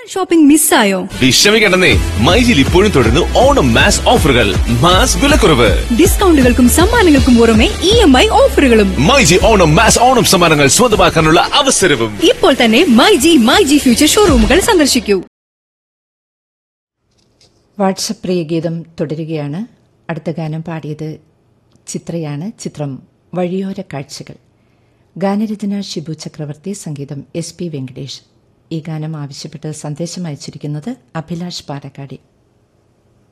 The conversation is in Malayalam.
ഷോപ്പിംഗ് മിസ്സായോ വിഷമിക്കണ്ടെന്നേ മൈജിൽ ഇപ്പോഴും തുടരുന്നു ഓണം മാസ് ഓഫറുകൾ മാസ് വിലക്കുറവ് ഡിസ്കൗണ്ടുകൾക്കും സമ്മാനങ്ങൾക്കും പുറമെ ഇ എം ഐ ഓഫറുകളും മൈജി ഓണം മാസ് ഓണം സമ്മാനങ്ങൾ സ്വന്തമാക്കാനുള്ള അവസരവും ഇപ്പോൾ തന്നെ my G my G future ഷോറൂമുകൾ സന്ദർശിക്കൂ വാട്സപ്പ് പ്രിയഗീതം തുടരുകയാണ് അടുത്ത ഗാനം പാടിയത് ചിത്രയാണ് ചിത്രം വഴിയോര കാഴ്ചകൾ ഗാനരചന ഷിബു ചക്രവർത്തി സംഗീതം എസ് പി വെങ്കടേഷ് ഈ ഗാനം ആവശ്യപ്പെട്ട് സന്ദേശം അയച്ചിരിക്കുന്നത് അഭിലാഷ് പാലക്കാടി